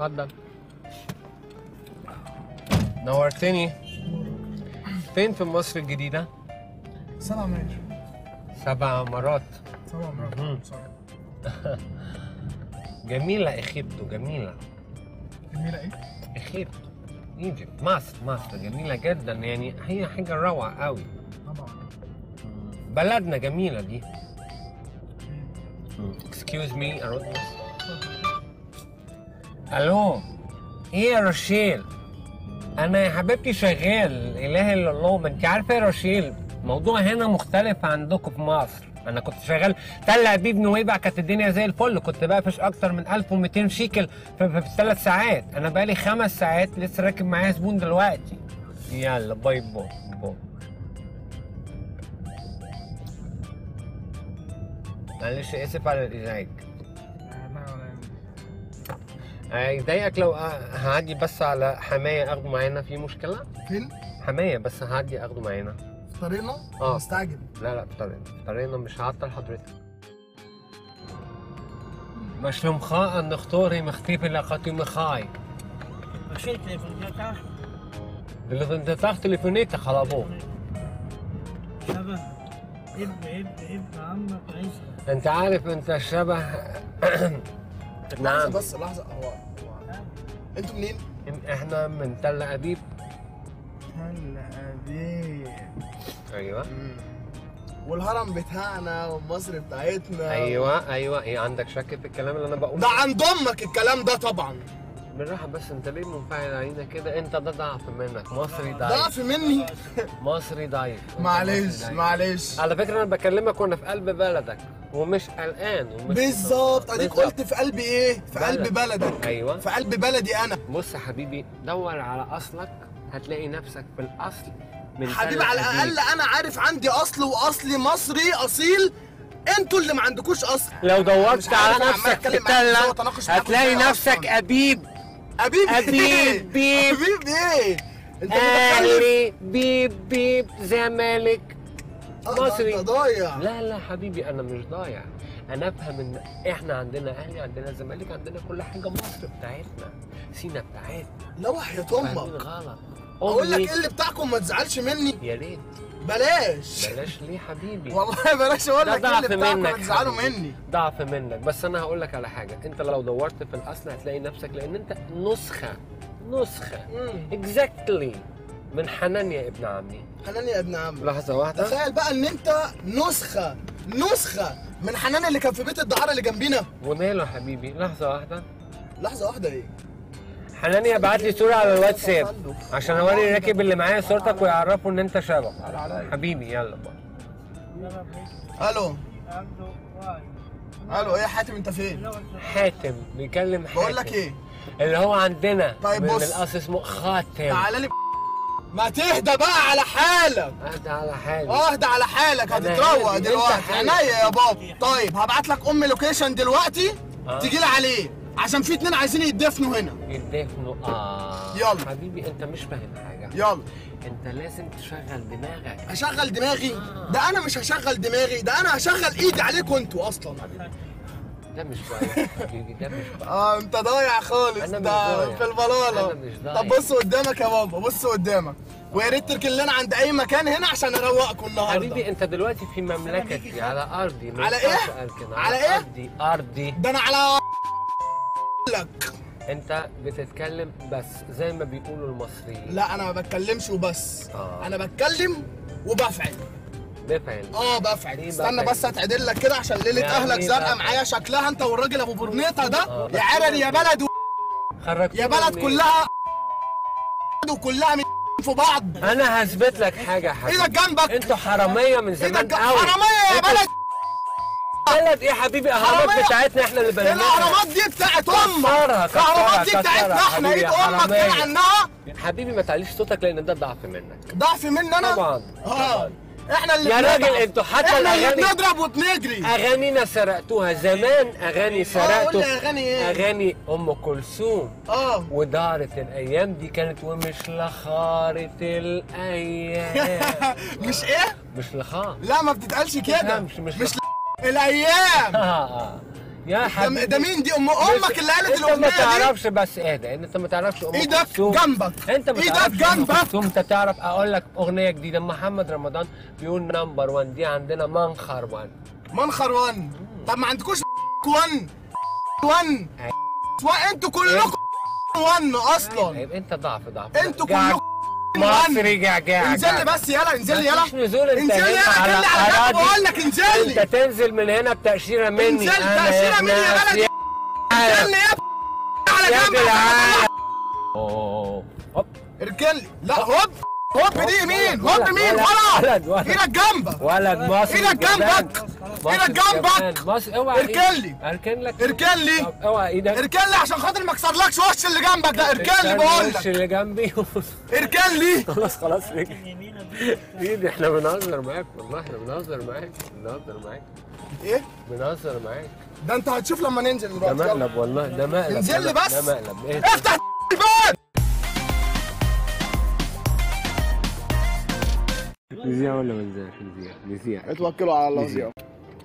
اتفضل نورتني فين في مصر الجديدة؟ سبع ماشي سبع مرات سبع مهم. مرات سوري جميلة إخيبتو جميلة جميلة ايه؟ إخيبتو ايجيبت مصر مصر جميلة جدا يعني هي حاجة روعة قوي طبعا بلدنا جميلة دي اكسكيوز مي ارد الو ايه يا رشيل انا يا حبيبتي شغال اله الا الله ما انت عارفه يا رشيل الموضوع هنا مختلف عندكم في مصر انا كنت شغال تل ابيب نويبع كانت الدنيا زي الفل كنت بقفش اكتر من 1200 شيكل في, في, في ثلاث ساعات انا بقالي خمس ساعات لسه راكب معايا زبون دلوقتي يلا باي باي باي معلش اسف على الازعاج لا ولا هيضايقك لو أ- هعدي بس على حماية اخده معانا في مشكلة؟ فين؟ حماية بس هعدي اخده معانا في طريقنا؟ آه. مستعجل لا لا في طريقنا في طريقنا مش هعطل حضرتك مش لمخاء نختوري مختيف لقاتي مخاي Misschien even een kaart. اللي انت تاخد تليفونيتك على ابوك شبه ابن ابن ابن عمك عيسى انت عارف انت شبه لحظة نعم بس لحظة هو هو انتوا منين؟ احنا من تل ابيب تل ابيب ايوه والهرم بتاعنا ومصر بتاعتنا ايوه ايوه ايه عندك شك في الكلام اللي انا بقوله ده عند امك الكلام ده طبعا بالراحه بس انت ليه منفعل علينا كده انت ده ضعف منك مصري ضعيف ضعف مني مصري ضعيف أنت معلش مصري ضعيف. معلش على فكره انا بكلمك وانا في قلب بلدك ومش قلقان ومش بالظبط اديك بالظبط. قلت في قلب ايه؟ في قلب بلد. بلدك ايوه في قلب بلدي انا بص يا حبيبي دور على اصلك هتلاقي نفسك في الاصل من حبيبي تل على أبيب. الاقل انا عارف عندي اصل واصلي مصري اصيل انتوا اللي ما عندكوش اصل لو مش دورت عارف على أنا عمال نفسك في أتكلم معاك إزاي تلة وأتناقش معاك هتلاقي إزاي نفسك أصلاً. أبيب ابيب أبيب، ايه؟ بيب. ابيب ايه؟ انت متخلف أهلي بيب بيب زمالك آه، ده مصري. انت ضايع لا لا حبيبي انا مش ضايع انا افهم ان احنا عندنا اهلي عندنا زمالك عندنا كل حاجه مصر بتاعتنا سينا بتاعتنا لا وحياة فاهمين امك غلط اقول لك أمي- ايه اللي بتاعكم ما تزعلش مني يا ريت بلاش بلاش ليه حبيبي والله بلاش اقول ده لك ايه ضعف اللي بتاعكم ما منك تزعلوا حبيبي. مني ضعف منك بس انا هقول لك على حاجه انت لو دورت في الاصل هتلاقي نفسك لان انت نسخه نسخه مم. اكزاكتلي من حنان يا ابن عمي حنان يا ابن عم لحظه واحده تخيل بقى ان انت نسخه نسخه من حنان اللي كان في بيت الدعاره اللي جنبينا وماله يا حبيبي لحظه واحده لحظه واحده ايه حنان بعت لي صوره على الواتساب عشان اوري الراكب اللي معايا صورتك ويعرفوا ان انت شبه حبيبي يلا بقى يلا بيت الو عنده واحد الو ايه يا حاتم انت فين حاتم بيكلم حاتم بقول لك ايه اللي هو عندنا طيب من بص. الاصل اسمه خاتم تعالى لي ما تهدى بقى على حالك اهدى على حالي اهدى على حالك أنا هتتروق هادي، أنت دلوقتي حالك. عينيا يا بابا طيب هبعت لك ام لوكيشن دلوقتي آه. تجي لي عليه عشان في اتنين عايزين يتدفنوا هنا يدفنوا اه يلا. حبيبي انت مش فاهم حاجه يلا انت لازم تشغل دماغك هشغل دماغي ده انا مش هشغل دماغي ده انا هشغل ايدي عليكم انتوا اصلا ده مش كويس حبيبي ده مش كويس اه انت ضايع خالص أنا مش ده ضايع. في البلاله أنا مش ضايع. طب بص قدامك يا بابا بص قدامك ويا ريت تركن لنا عند اي مكان هنا عشان اروقكم النهارده حبيبي انت دلوقتي في مملكتي على ارضي ما على ينفعش إيه؟ أركن. على إيه؟ ارضي ارضي ده انا على لك انت بتتكلم بس زي ما بيقولوا المصريين لا انا ما بتكلمش وبس آه. انا بتكلم وبفعل بفعل اه بفعل إيه استنى بفعل؟ بس اتعدل لك كده عشان ليله يعني اهلك إيه زرقاء بفعل؟ معايا شكلها انت والراجل ابو برنيطه ده آه. يا عرل يا بلد و... خرجت يا بلد كلها وكلها من في بعض انا هثبت لك حاجه يا حبيبي ايدك جنبك انتوا حراميه من ايدك زمان جنبك قوي حراميه يا انتوا بلد بلد ايه يا حبيبي اهرامات حرامية. بتاعتنا احنا اللي بنيناها الاهرامات دي بتاعت امك كسرها، كسرها، الاهرامات دي كسرها، بتاعتنا احنا حبيبي ايد يا امك حرامية. كده عنها حبيبي ما تعليش صوتك لان ده ضعف منك ضعف مني انا طبعا اه طبعا احنا اللي يا راجل بنضرب. انتوا حتى احنا اللي الأغاني- بنضرب وبنجري اغانينا سرقتوها زمان اغاني قول سرقتوا لي أغاني إيه؟ اغاني ام كلثوم اه ودارت الايام دي كانت ومش لخارت الايام مش ايه مش لخار لا ما بتتقالش كده تفهمش، مش مش الايام آه، آه. يا ده, حبيبي ده مين دي ام امك اللي قالت انت ما الاغنيه دي تعرفش بس اهدى انت ما تعرفش ام ايدك كلثوم. جنبك انت ما ايدك تعرفش أم جنبك كلثوم انت تعرف اقول لك اغنيه جديده محمد رمضان بيقول نمبر 1 دي عندنا منخر 1 منخر وان طب ما عندكوش وان وان انتوا كلكم وان اصلا يبقى انت ضعف ضعف انتوا جع- كلكم مصري جعجع انزل لي بس يلا انزل لي يلا مفيش نزول انت انزل لي هنا يلا على كلي على جنب أراضي. بقول لك انزل انت لي تنزل من هنا بتأشيرة مني انزل أنا تأشيرة مني يا ناس بلد. انزل لي يا على يا جنب جدعان أوه. هوب اركن لي لا هوب هوب دي يمين ولد، هوب يمين ولد، ولا ولد، ولد. ايدك جنبك ولد مصري ايدك جبان. جنبك مصري ايدك جنبك جبان. مصري اوعى اركن ايدك. لي. اركن لك اركن لي طب اوعى ايدك اركن لي عشان خاطر ما اكسرلكش وش اللي جنبك ده اركن لي استنى بقول الوش لك اللي جنبي اركن لي خلاص خلاص رجع يمينك ايدي احنا بنهزر معاك والله احنا بنهزر معاك بنهزر معاك ايه بنهزر معاك ده انت هتشوف لما ننزل ده دلوقتي يلا. مقلب والله ده مقلب انزل لي ده- بس. ده مقلب ايه افتح الباب نذيع ولا ما نذيعش نذيع نذيع اتوكلوا على الله نزيد. زيادة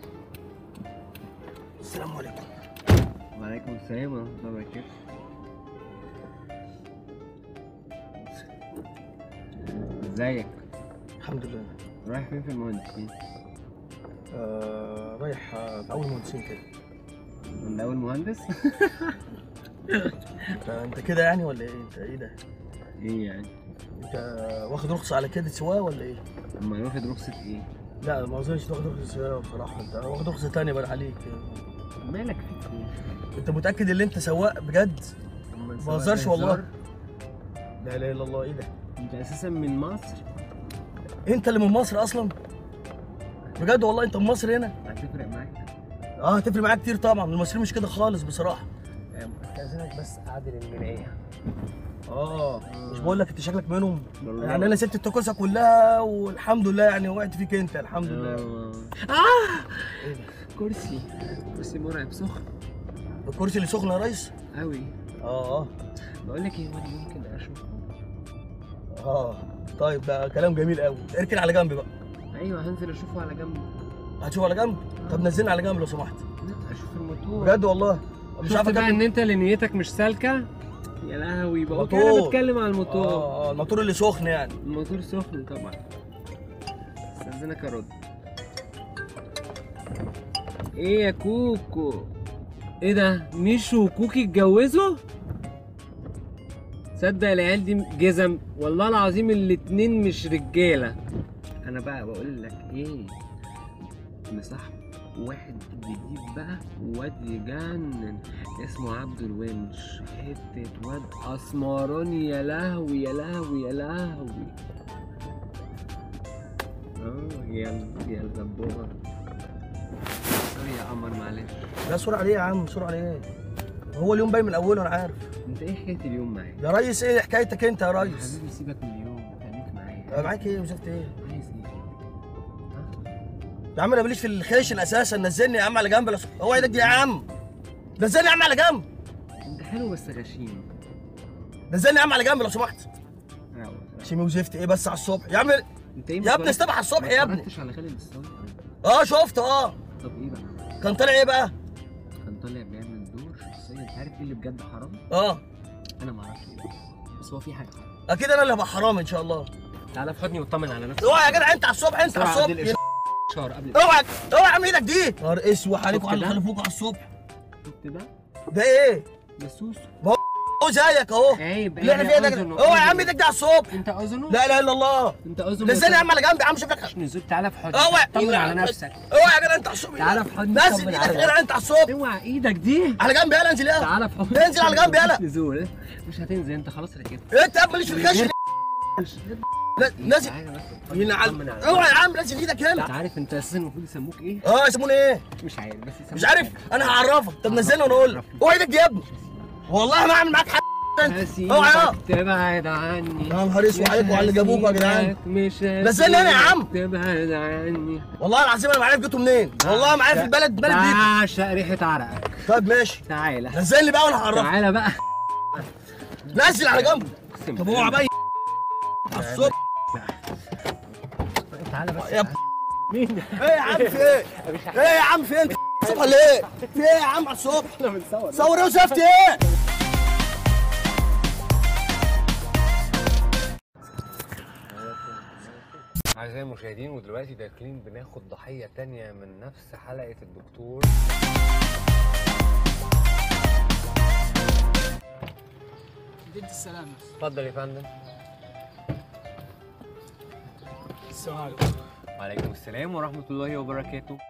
السلام عليكم وعليكم السلام ورحمة الله وبركاته ازيك الحمد لله رايح فين في المهندسين؟ آه رايح آه في اول مهندسين كده عند اول مهندس؟ انت انت كده يعني ولا ايه انت ايه ده ايه يعني؟ انت واخد رخصه على كده سواقه ولا ايه اما واخد رخصة ايه؟ لا ما اظنش واخد رخصه سواقه بصراحه انت واخد رخصه تانية بقى عليك مالك فيك ايه؟ انت متاكد ان انت سواق بجد أما ما سواء بهزرش ده والله هزار، لا اله الا الله ايه ده انت اساسا من مصر انت اللي من مصر اصلا بجد والله انت من مصر هنا هتفرق معاك اه هتفرق معاك كتير طبعا المصريين مش كده خالص بصراحه استاذنك بس اعدل المراية اه مش بقول لك انت شكلك منهم والله. يعني انا سبت التكوسه كلها والحمد لله يعني وقعت فيك انت الحمد لله اه كرسي كرسي مرعب سخن الكرسي اللي سخن يا ريس قوي اه اه بقول لك ايه هو أنا ممكن اشوفه اه طيب ده كلام جميل قوي اركن على جنب بقى ايوه هنزل اشوفه على جنب هتشوف على جنب طب نزلنا على جنب لو سمحت لا اشوف الموتور بجد والله مش شفت عارف بقى أكمل. ان انت اللي نيتك مش سالكه يا لهوي بقول موتور. كده بتكلم على الموتور اه اه الموتور اللي سخن يعني الموتور سخن طبعا استاذنك ارد ايه يا كوكو ايه ده ميشو وكوكي اتجوزوا تصدق العيال دي جزم والله العظيم الاتنين مش رجاله انا بقى بقول لك ايه مصاحب واحد جديد بقى واد يجنن اسمه عبد الونش حتة واد اسمراني يا لهوي يا لهوي يا لهوي اه يا يا الغبور سوري يا قمر معلش لا سرعه عليه يا عم سرعه عليه هو اليوم باين من اوله انا عارف انت ايه حكايه اليوم معايا؟ يا ريس ايه حكايتك انت يا يا ريس حبيبي سيبك من اليوم خليك معايا أنا معاك ايه وشفت ايه عايز ايه؟ يا عم انا ماليش في الخيشن اساسا نزلني يا عم على جنب لو- هو ايدك دي يا عم نزلني يا عم على جنب انت حلو بس غشيم نزلني يا عم على جنب لو سمحت أيوة. شيمي وزفت ايه بس على الصبح يا عم انت ايه يا ابني استبح على الصبح يا ابني ما اتفرجتش على خالد الصاوي اه شفت اه طب ايه بقى؟ كان طالع ايه بقى كان طالع بيعمل دور شخصيه انت عارف ايه اللي بجد حرام؟ اه انا ما اعرفش ايه بس هو في حاجه حرام اكيد انا اللي هبقى حرام ان شاء الله تعالى في حضني واطمن على نفسك اوعى يا جدع انت على الصبح انت على بسرعة قبل الصبح الاشاره قبل اوعى اوعى يا عم ايدك دي نهار اسود عليكم شفت على ده؟ اللي خلفوكوا على الصبح شفت ده؟ ده ايه ده سوسو هو زيك اهو عيب اللي احنا فيها ده أذنه، اوعى يا عم أذنه. ايدك دي على الصبح انت اذنه؟ لا اله الا الله انت اذنه نزلني يا عم على جنب يا عم شوف لك مش نزول تعالى في حضني اوعى طمن على نفسك اوعى يا جدع انت على الصبح تعالى في حضني نزل طمن ايدك على يا جدع انت على الصبح اوعى ايدك دي على جنب يلا انزل يلا تعالى في حضني انزل على جنب يلا مش نزول مش هتنزل انت خلاص ركبت انت يا ابني ماليش في الخشن لا، نازل تعالى بس ينعل طمن على اوعى يا عم نزل ايدك انت هنا عارف انت اساسا المفروض يسموك ايه؟ اه يسموني ايه مش عارف بس يسموك مش عارف انا هعرفك طب نزلني وانا اقول لك اوعى ايدك دي يا ابني والله ما اعمل معاك حاجه انت اوعى يا هسيبك تبعد عني يا نهار اسود عليكم وعلى اللي جابوكوا يا جدعان هسيبك، مش نزلني هنا يا عم. هسيبك تبعد عني والله العظيم انا ما عارف جيتوا منين والله ما عارف البلد بلد بيكم بعشق ريحة عرقك طب ماشي تعالى نزلني بقى وانا هعرفك تعالى بقى نزل على جنب اقسم طب بالله. اوعى بقى على الصبح تعالى بس يا ب- مين ده؟ ايه يا عم في ايه؟ ايه يا عم في إيه؟ انت الصبح ليه؟ في ايه يا عم على الصبح؟ احنا بنصور صور ايه وشفت ايه؟ أعزائي المشاهدين ودلوقتي داخلين بناخد ضحية تانية من نفس حلقة الدكتور جد السلامة اتفضل يا فندم السلام عليكم وعليكم السلام ورحمة الله وبركاته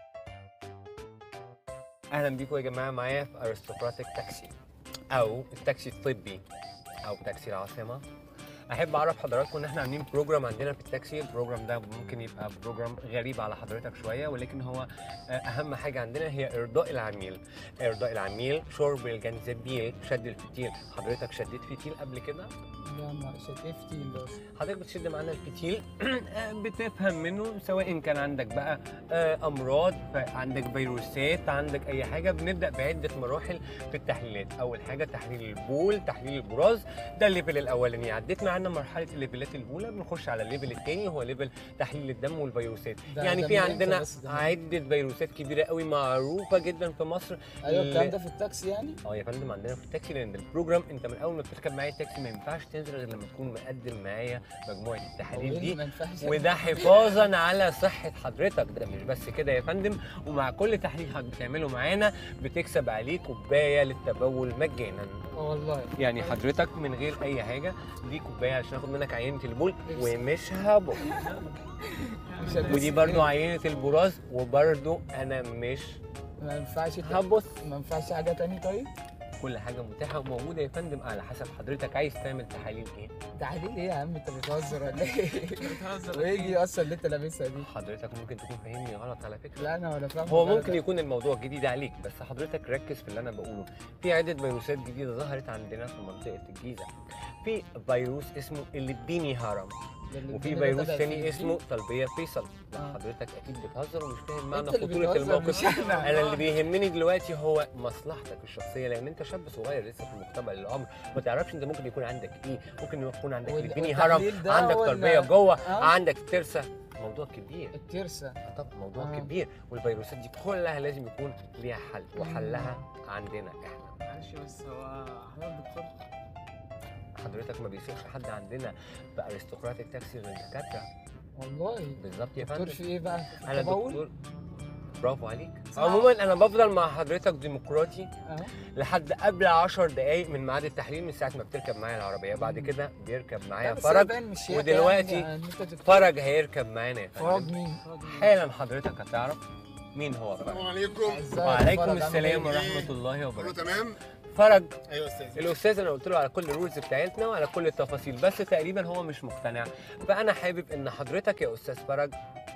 أهلا بيكم يا جماعة معايا في أرستقراطيك تاكسي أو التاكسي الطبي أو تاكسي العاصمة أحب أعرف حضراتكم إن إحنا عاملين بروجرام عندنا في التاكسي البروجرام ده ممكن يبقى بروجرام غريب على حضرتك شوية ولكن هو آه، أهم حاجة عندنا هي إرضاء العميل إرضاء العميل شرب الجنزبيل شد الفتيل حضرتك شديت فتيل قبل كده؟ لا ما شتفتي بس حضرتك بتشد معانا الفتيل بتفهم منه سواء كان عندك بقى آه، امراض ف- عندك فيروسات عندك اي حاجه بنبدا بعده مراحل في التحليلات اول حاجه تحليل البول تحليل البراز ده الليفل الاولاني عديت معانا مرحله الليفلات الاولى بنخش على الليفل الثاني هو ليفل تحليل الدم والفيروسات ده- يعني ده في من إمتى عندنا بس ده من- عده فيروسات كبيره قوي معروفه جدا في مصر ايوه ل- الكلام ده في التاكسي يعني اه يا فندم عندنا في التاكسي لان البروجرام انت من اول ما بتركب معايا التاكسي ما ينفعش تنزل غير لما تكون مقدم معايا مجموعه التحاليل هو إيه دي اللي ما ينفعش وده حفاظا على صحه حضرتك ده مش بس كده يا فندم ومع كل تحليل حضرتك بتعمله معانا بتكسب عليه كوبايه للتبول مجانا والله يعني حضرتك من غير اي حاجه دي كوبايه عشان اخد منك عينه البول ومش هبط مش هلبس ودي برضو عينه البراز وبرضو انا مش ما ينفعش ت- هبص ما ينفعش حاجة تاني طيب؟ كل حاجه متاحه وموجوده يا فندم على حسب حضرتك عايز تعمل تحاليل ايه تحليل ايه يا عم انت بتهزر ولا ايه؟ بتهزر وايه دي اصلا اللي انت لابسها دي؟ حضرتك ممكن تكون فاهمني غلط على فكره لا انا ولا فاهم هو ولا ممكن ده. يكون الموضوع جديد عليك بس حضرتك ركز في اللي انا بقوله في عده فيروسات جديده ظهرت عندنا في منطقه الجيزه في فيروس اسمه اللبيني هرم ده اللي وفي الدنيا فيروس بدأت تاني في اسمه طلبيه فيصل لا آه. حضرتك اكيد بتهزر ومش فاهم معنى انت اللي خطوره بتهزر الموقف مش انا انا اللي بيهمني دلوقتي هو مصلحتك الشخصيه لان انت شاب صغير لسه في مقتبل العمر ما تعرفش انت ممكن يكون عندك ايه ممكن يكون عندك وال- لبيني والتحليل هرم ده عندك ولا- تربيه جوه آه. عندك ترسه موضوع كبير الترسة طب موضوع آه. آه. كبير والفيروسات دي كلها لازم يكون ليها حل وحلها عندنا احنا معلش بس هو حضرتك دكتور حضرتك ما بيسيبش حد عندنا بارستقراط التاكسي غير الدكاتره والله بالظبط يا دكتور فندم في ايه بقى؟ انا تبول؟ دكتور برافو عليك عموما انا بفضل مع حضرتك ديمقراطي اهو لحد قبل 10 دقايق من ميعاد التحليل من ساعه ما بتركب معايا العربيه بعد كده بيركب معايا لا، بس فرج هي باين مش هيك ودلوقتي يعني ان انت دكتور. فرج هيركب معانا يا فرج فندم مين؟ حالا حضرتك هتعرف مين هو فرج السلام عليكم ازيك وعليكم فرج، عامل السلام ايه؟ ورحمه الله كله وبركاته تمام فرج ايوه استاذ الاستاذ انا قلت له على كل الرولز بتاعتنا وعلى كل التفاصيل بس تقريبا هو مش مقتنع فانا حابب ان حضرتك يا استاذ فرج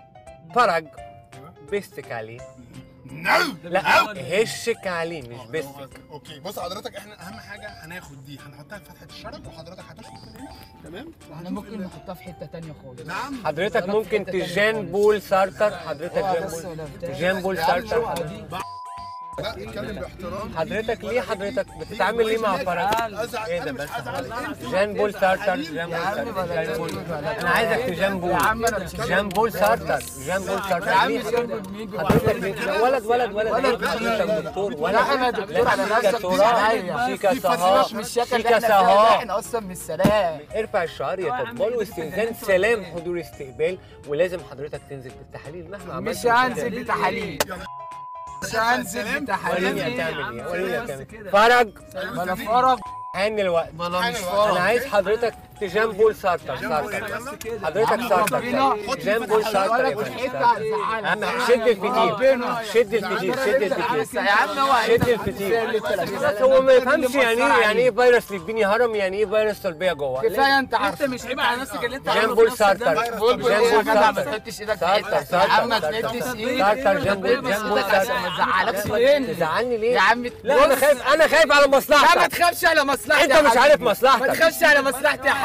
فرج بستك عليه نو لا هشك عليه مش بستك اوكي بص حضرتك احنا اهم حاجه هناخد دي هنحطها في فتحه الشرج وحضرتك هتشرب من هنا تمام احنا ممكن نحطها في حته تانية خالص نعم حضرتك في ممكن حتة تانية تجان خالص. بول سارتر حضرتك اوعى جان بس بول ولا بتاع. جان بول يا عم سارتر اوعى حضرتك. دي. لا اتكلم باحترام حضرتك ليه حضرتك بتتعامل ليه مع فرج ازعل ايه ده انا مش بس هزعل انت جان بول سارتر جان يا بول عم سارتر بلا جان بول بلا انا عايزك تجان بول يا عم انا مش جان بول سارتر جان بول سارتر يا عم ليه جنب مين حضرتك بت- ولد ولد ولد ولد. حضرتك دكتور ولد لا انا دكتور على شيكا نفسك سورا شيكا سها مش شكل شيكا احنا فيها ده، سها احنا اصلا من السلام ارفع الشعار يا طبال واستئذان سلام حضور استقبال ولازم حضرتك تنزل بالتحاليل مهما عملت مش هنزل بتحاليل مش هنزل وريني بتحاليل هتعمل ايه وريني هتعمل إيه. فرج ما انا فرج عن الوقت ما انا مش انا فرج عايز حضرتك تجان بول سارتر سارتر حضرتك سارتر جان بول سارتر يا ولا فندم. وحيد هتزعلك اهم شد الفتيل شد الفتيل شد الفتيل يا عم هو شد الفتيل بس هو ما يفهمش يعني ايه يعني ايه فيروس لبيني هرم يعني ايه فيروس تربيه جوه كفايه انت عارف انت مش عيب على نفسك اللي انت جان بول سارتر بول بول جان ايه يا بول جدع ما سارتر تحطش ايدك في سارتر حتتك يا عم ما سارتر تحطش سارتر ايدك سارتر جان بول جان بول عشان ما تزعلكش فين تزعلني ليه؟ يا عم لا انا بص. خايف انا خايف على لا ما مصلحتك تخافش على مصلحتي انت يا مش حبيبي. عارف ما مصلحتك تخافش على مصلحتي يا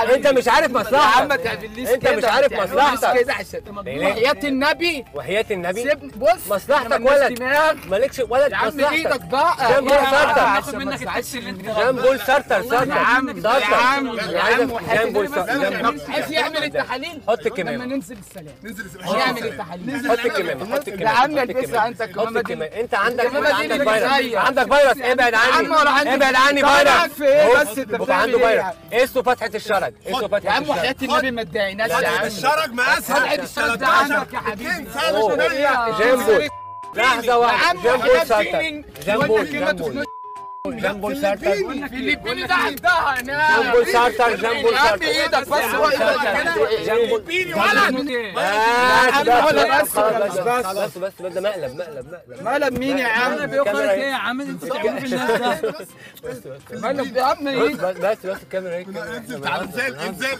حبيبي انت مش عارف يا عم ما مصلحتك تعمليش انت كده مش عارف ما تعمليش مصلحتك. كده عشان ليه؟ وحياة النبي وحياة النبي سيبني بص مصلحتك أنا ماليش ولد. دماغ. مالكش ولد يا عم مصلحتك ايدك بقى جنب إيه يا سرطة. عم؟ هاخد عشان ما منك تزعلش التاكسي اللي انت مني. جنبول سرطر سرطر يا عم يا سرطر. عم أنا يا عايزك عم وحياة جنبول النبي سرطر. جنبول عايز يعمل التحاليل حط لما كمامة ننزل السلام ننزل يعمل التحاليل حط كمامة حط يا كمامة عم حط البسها كمامة. انت حط الكمامة دي كمامة انت عندك الكمامة دي عندك اللي فيروس زيك. عندك فيروس ابعد يا عم عني ولا عندي ابعد عني طب أنا فيروس في ايه بص، بس انت بقى بتعمل عنده ايه فيروس يعني؟ اسمه فتحة الشرج اسمه يا فتحة عم وحياة الشرج النبي ما تدعيناش يا عم الشرج مقاسها فتحة الشرج ده عندك يا حبيبي أوه. جنبول لحظة يا واحدة عم جنبول وحياة سرطر فيني. جنبول ولا كلمة جنبول جنبول سرطر فيليبيني ده عندها هنا جنبول سرطر جنبول يا عم سرطر ايدك بس هو ايدك جنبول فيليبيني ولد بس عم بس ولا بس بس خلاص، بس بس بس بس ده مقلب مقلب مقلب مقلب مين يا عم الكاميرا ايه يا عم انت بتعمل في الناس ده مقلب يا عم بس ايدك بس بس بس الكاميرا هيك انزل تعال انزل انزل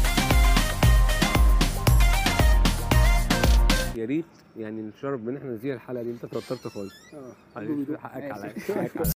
يا ريت يعني نشرب من احنا نزيل الحلقه دي انت توترت خالص اه حقك عليا حقك عليا